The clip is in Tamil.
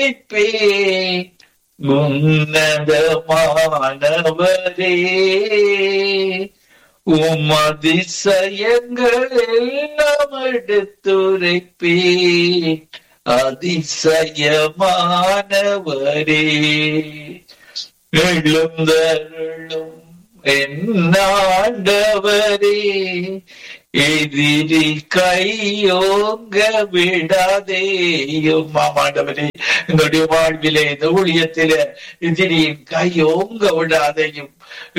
துதிப்பேன் உன்னதமானவரே உம் அதிசயங்கள் எல்லாம் எடுத்துரைப்பேன் அதிசயமானவரே எழுந்தருளும் என்னாண்டவரே எதிரி கையோங்க விடாதேயும் ஆமாண்டவரே எங்களுடைய வாழ்விலே இந்த ஊழியத்தில எதிரியின் கையோங்க விடாதையும்